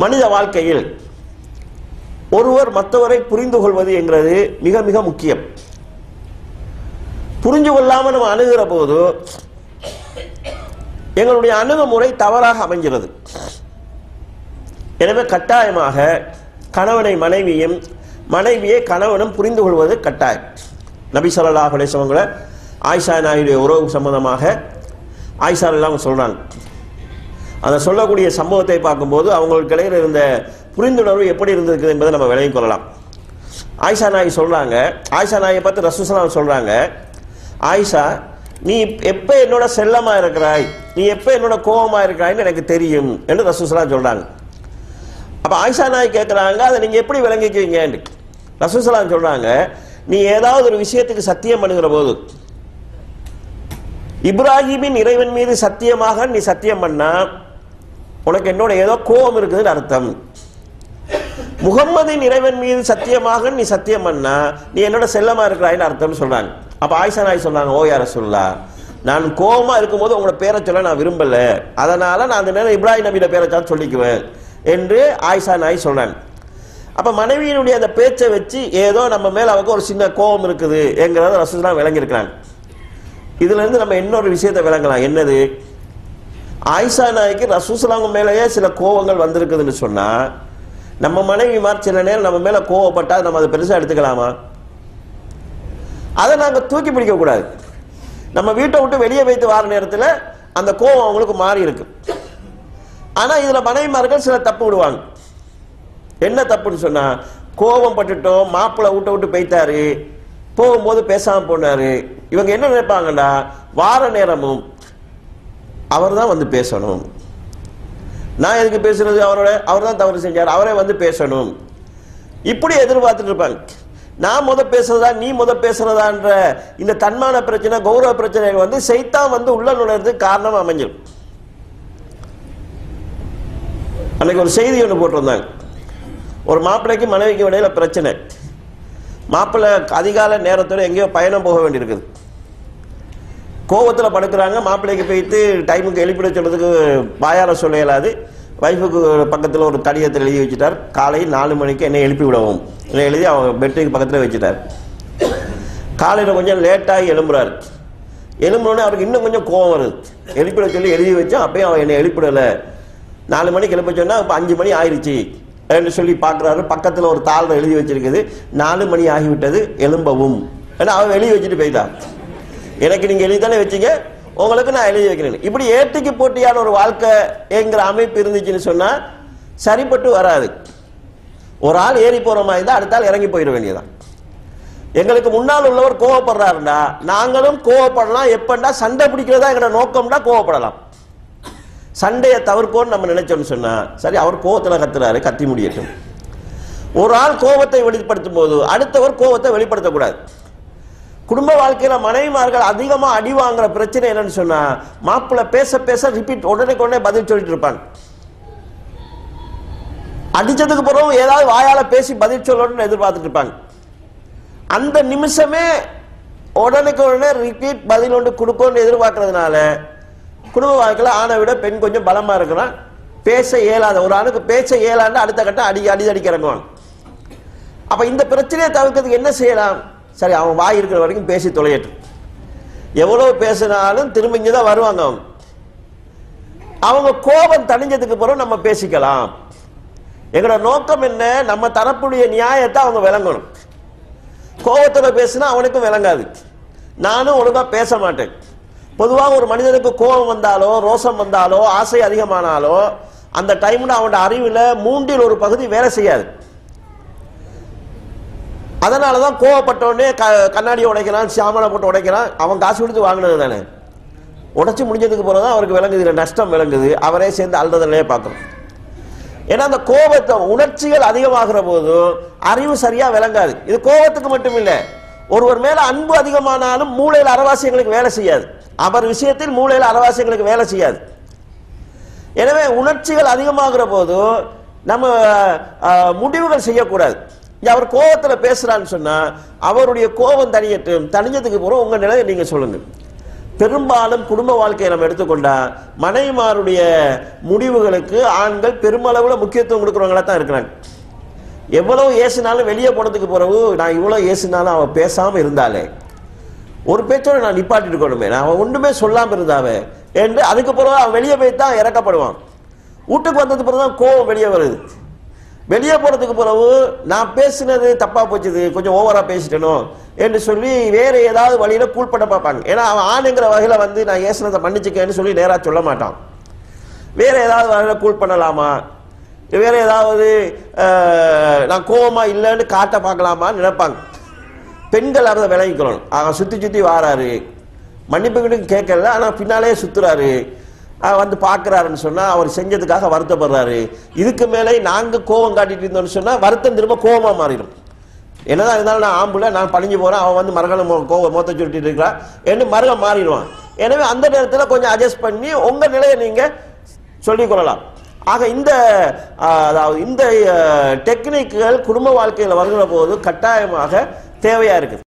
மனித வாழ்க்கையில் ஒருவர் மற்றவரை புரிந்து கொள்வது என்கிறது மிக மிக முக்கியம் புரிஞ்சு கொள்ளாமல் நம்ம அணுகிற போது எங்களுடைய அணுகுமுறை தவறாக அமைகிறது எனவே கட்டாயமாக கணவனை மனைவியும் மனைவியை கணவனும் புரிந்து கொள்வது கட்டாயம் நபி ஸல்லல்லாஹு அலைஹி வஸல்லம் ஆயிஷா நாயுடைய உறவு சம்பந்தமாக ஆயிஷா எல்லாம் சொல்றாங்க அந்த சொல்லக்கூடிய சம்பவத்தை பார்க்கும்போது அவங்களுக்கு இடையில இருந்த புரிந்துணர்வு எப்படி இருந்திருக்குது என்பதை நம்ம விளங்கிக் கொள்ளலாம் ஆயிஷா நாய் சொல்றாங்க ஆயிஷா நாயை பார்த்து ரசூசலாம் சொல்றாங்க ஆயிஷா நீ எப்ப என்னோட செல்லமா இருக்கிறாய் நீ எப்ப என்னோட கோபமா இருக்கிறாய்ன்னு எனக்கு தெரியும் என்று ரசூசலாம் சொல்றாங்க அப்ப ஆயிஷா நாய் கேட்குறாங்க அதை நீங்க எப்படி விளங்கிக்குவீங்க ரசூசலாம் சொல்றாங்க நீ ஏதாவது ஒரு விஷயத்துக்கு சத்தியம் பண்ணுகிற போது இப்ராஹிமின் இறைவன் மீது சத்தியமாக நீ சத்தியம் பண்ணா உனக்கு என்னோட ஏதோ கோபம் இருக்குதுன்னு அர்த்தம் முகம்மதின் இறைவன் மீது சத்தியமாக நீ சத்தியம் பண்ணா நீ என்னோட செல்லமா இருக்கிறாயின்னு அர்த்தம்னு சொல்றாங்க அப்ப ஆயிஷா நாய் சொல்றாங்க ஓ யார சொல்லா நான் கோபமா இருக்கும்போது உங்களோட பேரை சொல்ல நான் விரும்பல அதனால நான் அந்த நேரம் இப்ராஹிம் நபியோட பேரை தான் சொல்லிக்குவேன் என்று ஆயிஷா நாய் சொல்றாங்க அப்ப மனைவியினுடைய அந்த பேச்சை வச்சு ஏதோ நம்ம மேல அவருக்கு ஒரு சின்ன கோபம் இருக்குது என்கிறத ரசூலாம் விளங்கியிருக்கிறாங்க இதுல இருந்து நம்ம இன்னொரு விஷயத்தை விளங்கலாம் என்னது ஆயிஷா நாய்க்கு ரசூசலாங்க மேலேயே சில கோபங்கள் வந்திருக்குதுன்னு சொன்னா நம்ம மனைவிமார் சில நேரம் நம்ம மேல கோவப்பட்டா நம்ம அதை பெருசா எடுத்துக்கலாமா அதை நாங்க தூக்கி பிடிக்க கூடாது நம்ம வீட்டை விட்டு வெளியே வைத்து வர நேரத்தில் அந்த கோபம் அவங்களுக்கு மாறி இருக்கு ஆனா இதுல மனைவிமார்கள் சில தப்பு விடுவாங்க என்ன தப்புன்னு சொன்னா கோபம் பட்டுட்டோம் மாப்பிள்ளை விட்ட விட்டு போயிட்டாரு போகும்போது பேசாம போனாரு இவங்க என்ன நினைப்பாங்கடா வார நேரமும் அவர் தான் வந்து பேசணும் நான் எதுக்கு பேசுறது அவரோட அவர் தான் தவறு செஞ்சார் அவரே வந்து பேசணும் இப்படி எதிர்பார்த்துட்டு இருப்பாங்க நான் முத பேசுறதா நீ முத பேசுறதான்ற இந்த தன்மான பிரச்சனை கௌரவ பிரச்சனைகள் வந்து செய்தான் வந்து உள்ள நுழைறதுக்கு காரணம் அமைஞ்சிடும் அன்னைக்கு ஒரு செய்தி ஒன்று போட்டிருந்தாங்க ஒரு மாப்பிள்ளைக்கு மனைவிக்கு இடையில பிரச்சனை மாப்பிள்ளை அதிகால நேரத்தோட எங்கேயோ பயணம் போக வேண்டியிருக்குது கோவத்தில் படுக்கிறாங்க மாப்பிள்ளைக்கு போயிட்டு டைமுக்கு எழுப்பிட சொல்றதுக்கு வாயார சொல்ல இயலாது வைஃபுக்கு பக்கத்தில் ஒரு கடிதத்தில் எழுதி வச்சுட்டார் காலை நாலு மணிக்கு என்னை எழுப்பி விடவும் என்னை எழுதி அவங்க பெட்டுக்கு பக்கத்தில் வச்சுட்டார் காலையில் கொஞ்சம் லேட்டாகி எழும்புறாரு எழும்புனோடனே அவருக்கு இன்னும் கொஞ்சம் கோவம் வருது எழுப்பிட சொல்லி எழுதி வச்சா அப்பயும் அவன் என்னை எழுப்பிடலை நாலு மணிக்கு எழுப்ப சொன்னா இப்போ அஞ்சு மணி ஆயிடுச்சு என்று சொல்லி பார்க்குறாரு பக்கத்தில் ஒரு தாளில் எழுதி வச்சிருக்குது நாலு மணி ஆகிவிட்டது எழும்பவும் ஏன்னா அவன் எழுதி வச்சுட்டு போயிட்டான் எனக்கு நீங்கள் எழுதி தானே வச்சீங்க உங்களுக்கு நான் எழுதி வைக்கிறேன் இப்படி ஏட்டுக்கு போட்டியான ஒரு வாழ்க்கை என்கிற அமைப்பு இருந்துச்சுன்னு சொன்னால் சரிப்பட்டு வராது ஒரு ஆள் ஏறி போகிற மாதிரி இருந்தால் அடுத்த ஆள் இறங்கி போயிட வேண்டியதான் எங்களுக்கு முன்னால் உள்ளவர் கோவப்படுறாருண்டா நாங்களும் கோவப்படலாம் எப்பண்டா சண்டை பிடிக்கிறதா எங்களோட நோக்கம்டா கோவப்படலாம் சண்டையை தவிர்க்கோன்னு நம்ம நினைச்சோம்னு சொன்னா சரி அவர் கோவத்துல கத்துறாரு கத்தி முடியட்டும் ஒரு ஆள் கோபத்தை வெளிப்படுத்தும் போது அடுத்தவர் கோபத்தை வெளிப்படுத்தக்கூடாது குடும்ப வாழ்க்கையில மனைவிமார்கள் அதிகமா அடி வாங்குற பிரச்சனை என்னன்னு சொன்னா மாப்பிள்ளை பேச பேச ரிப்பீட் உடனே உடனே பதில் சொல்லிட்டு இருப்பாங்க அடிச்சதுக்கு பிறகு ஏதாவது வாயால பேசி பதில் சொல்லணும்னு எதிர்பார்த்துட்டு இருப்பாங்க அந்த நிமிஷமே உடனுக்கு உடனே ரிப்பீட் பதில் ஒன்று கொடுக்கணும்னு எதிர்பார்க்கறதுனால குடும்ப வாழ்க்கையில் ஆணை விட பெண் கொஞ்சம் பலமா இருக்கிறான் பேச இயலாத ஒரு ஆணுக்கு பேச இயலாண்டு அடுத்த கட்டம் அடி அடி அடிக்க இறங்குவான் அப்ப இந்த பிரச்சனையை தவிர்க்கிறதுக்கு என்ன செய்யலாம் சரி அவன் வாய் இருக்கிற வரைக்கும் பேசி தொலையட்டும் எவ்வளவு பேசினாலும் திரும்ப இங்கே தான் வருவாங்க அவங்க அவங்க கோபம் தணிஞ்சதுக்கு பிறகு நம்ம பேசிக்கலாம் எங்களோட நோக்கம் என்ன நம்ம தரப்புடைய நியாயத்தை அவங்க விளங்கணும் கோபத்துல பேசினா அவனுக்கும் விளங்காது நானும் ஒழுங்கா பேச மாட்டேன் பொதுவாக ஒரு மனிதனுக்கு கோபம் வந்தாலோ ரோசம் வந்தாலோ ஆசை அதிகமானாலோ அந்த டைம்ல அவனோட அறிவுல மூன்றில் ஒரு பகுதி வேலை செய்யாது அதனால தான் கோவப்பட்டவொடனே க கண்ணாடியை உடைக்கிறான் சாமனை போட்டு உடைக்கிறான் அவன் காசு கொடுத்து வாங்கினது தானே உடைச்சு முடிஞ்சதுக்கு பிறகு தான் அவருக்கு விளங்குது இதுல நஷ்டம் விளங்குது அவரே சேர்ந்து அழுறதுலையே பார்க்கணும் ஏன்னா அந்த கோபத்தை உணர்ச்சிகள் அதிகமாகிற போது அறிவு சரியா விளங்காது இது கோபத்துக்கு மட்டும் இல்லை ஒருவர் மேல அன்பு அதிகமானாலும் மூளையில் அரவாசியங்களுக்கு வேலை செய்யாது அவர் விஷயத்தில் மூளையில் அரவாசியங்களுக்கு வேலை செய்யாது எனவே உணர்ச்சிகள் அதிகமாகிற போது நம்ம அஹ், முடிவுகள் செய்யக்கூடாது இங்க அவர் கோபத்துல பேசுறான்னு சொன்னா அவருடைய கோபம் தனியட்டும் தனிஞ்சதுக்கு பிறகு உங்க நிலையை நீங்க சொல்லுங்க பெரும்பாலும் குடும்ப வாழ்க்கையை நம்ம எடுத்துக்கொண்டா மனைவிமாருடைய முடிவுகளுக்கு ஆண்கள் பெருமளவுல முக்கியத்துவம் கொடுக்குறவங்களா தான் இருக்கிறாங்க எவ்வளவு ஏசினாலும் வெளியே போனதுக்கு பிறகு நான் இவ்வளவு ஏசினாலும் அவன் பேசாம இருந்தாலே ஒரு பேச்சோட நான் நிப்பாட்டிட்டு இருக்கணுமே நான் அவன் ஒண்ணுமே சொல்லாம இருந்தாவே என்று அதுக்கு பிறகு அவன் வெளியே போய் தான் இறக்கப்படுவான் வீட்டுக்கு வந்ததுக்கு பிறகு தான் கோவம் வெளியே வருது வெளியே போறதுக்கு பிறகு நான் பேசினது தப்பா போச்சுது கொஞ்சம் ஓவரா பேசிட்டனோ என்று சொல்லி வேற ஏதாவது வழியில கூல் பண்ண பார்ப்பாங்க ஏன்னா அவன் ஆணுங்கிற வகையில வந்து நான் ஏசினதை மன்னிச்சுக்கேன்னு சொல்லி நேரா சொல்ல மாட்டான் வேற ஏதாவது வகையில கூல் பண்ணலாமா வேற ஏதாவது அஹ், நான் கோவமா இல்லைன்னு காட்ட பார்க்கலாமான்னு நினைப்பாங்க பெண்கள் அதை விளங்கிக்கணும் அவன் சுத்தி சுத்தி வாராரு மன்னிப்பு கிட்ட கேட்கல ஆனா பின்னாலே சுத்துறாரு அஹ் வந்து பார்க்கறாருன்னு சொன்னா அவர் செஞ்சதுக்காக வருத்தப்படுறாரு இதுக்கு மேலே நாங்க கோவம் காட்டிட்டு இருந்தோம்னு சொன்னா வருத்தம் திரும்ப கோவமா மாறிடும் என்னதான் இருந்தாலும் நான் ஆம்புல நான் பணிஞ்சு போறேன் அவன் வந்து மரகளை கோவம் மொத்த சுருட்டிட்டு இருக்கிறான் என்று மருகம் மாறிடுவான் எனவே அந்த நேரத்தில் கொஞ்சம் அட்ஜஸ்ட் பண்ணி உங்க நிலையை நீங்க சொல்லிக் கொள்ளலாம் ஆக இந்த ஆஹ், அதாவது இந்த டெக்னிக்குகள் குடும்ப வாழ்க்கையில் வருகிற போது கட்டாயமாக தேவையா இருக்குது